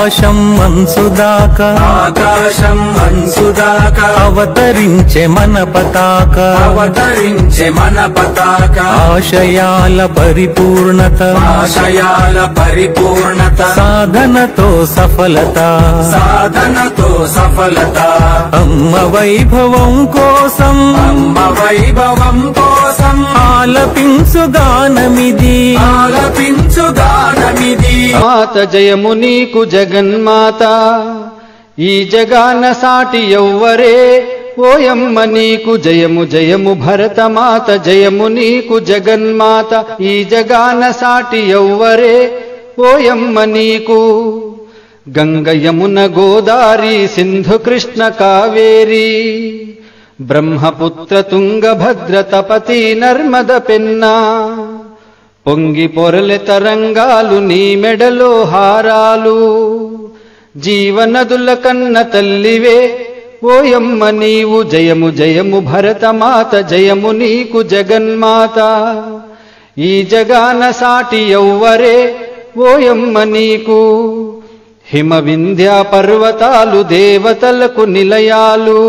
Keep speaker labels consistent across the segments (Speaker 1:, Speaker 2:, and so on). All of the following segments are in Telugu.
Speaker 1: ఆకాశం మనసుదాకా
Speaker 2: ఆకాశం అంచుదాకా
Speaker 1: అవతరించే మన పతాక
Speaker 2: అవతరించే మన పతాక
Speaker 1: ఆశయాల పరిపూర్ణత
Speaker 2: ఆశయాల పరిపూర్ణత
Speaker 1: సాధనతో సఫలత
Speaker 2: సాధనతో సఫలత
Speaker 1: అమ్మ వైభవం కోసం
Speaker 2: అమ్మ వైభవం కోసం
Speaker 1: ఆలపించు గానమిది
Speaker 2: ఆలపించు గానమిది
Speaker 3: మాత జయము నీకు జగన్మాత ఈ జగాన సాటి ఎవ్వరే ఓయమ్మ నీకు జయము జయము భరతమాత జయము నీకు జగన్మాత ఈ జగాన సాటి ఎవ్వరే ఓయమ్మ నీకు గంగ యమున గోదారి సింధు కృష్ణ కావేరి బ్రహ్మపుత్ర తుంగభద్ర తపతి నర్మద పెన్నా పొంగి పొరలె తరంగాలు నీ మెడలో హారాలు జీవనదుల కన్న తల్లివే ఓయమ్మ నీవు జయము జయము భరతమాత జయము నీకు జగన్మాత ఈ జగాన సాటి ఎవ్వరే ఓయమ్మ నీకు హిమ వింధ్య పర్వతాలు దేవతలకు నిలయాలు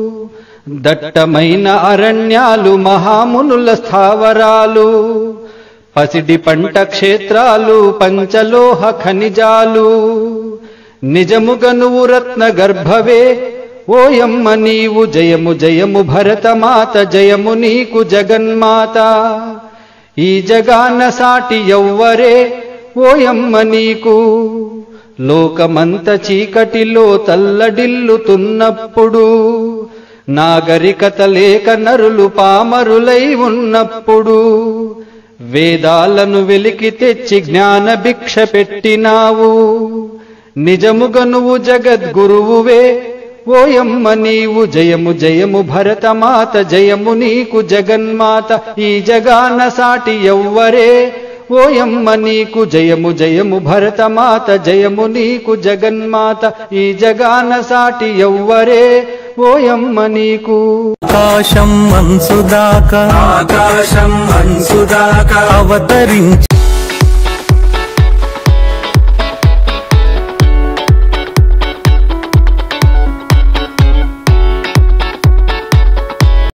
Speaker 3: దట్టమైన అరణ్యాలు మహామునుల స్థావరాలు పసిడి పంట క్షేత్రాలు పంచలోహ ఖనిజాలు నిజముగా నువ్వు రత్న గర్భవే ఓయమ్మ నీవు జయము జయము భరతమాత జయము నీకు జగన్మాత ఈ జగాన సాటి ఎవ్వరే ఓయమ్మ నీకు లోకమంత చీకటిలో తల్లడిల్లుతున్నప్పుడు నాగరికత లేక నరులు పామరులై ఉన్నప్పుడు వేదాలను వెలికి తెచ్చి జ్ఞాన భిక్ష పెట్టినావు నిజముగా నువ్వు జగద్గురువువే ఓయమ్మ నీవు జయము జయము భరతమాత జయము నీకు జగన్మాత ఈ జగాన సాటి ఎవ్వరే ఓయమ్మ నీకు జయము జయము భరతమాత జయము నీకు జగన్మాత ఈ జగాన సాటి ఎవ్వరే ఓయమ్మ నీకు
Speaker 1: ఆకాశం మనసుదాకా
Speaker 2: ఆకాశం అంచుదాకా
Speaker 1: అవతరించి